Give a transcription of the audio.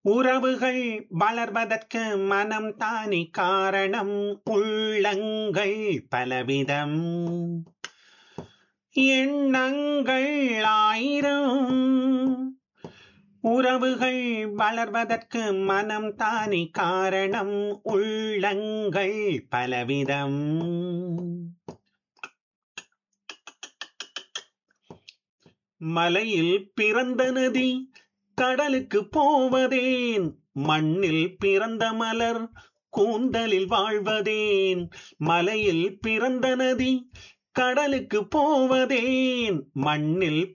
உறவுகள் வளர்வதற்கு மனம் தானே காரணம் உள்ளங்கள் பலவிதம் எண்ணங்கள் ஆயிரம் உறவுகள் வளர்வதற்கு மனம் தானே காரணம் உள்ளங்கள் பலவிதம் மலையில் பிறந்த நதி கடலுக்கு போவதேன் மண்ணில் பிறந்த மலர் கூந்தலில் வாழ்வதேன் மலையில் பிறந்த நதி கடலுக்கு போவதேன் மண்ணில்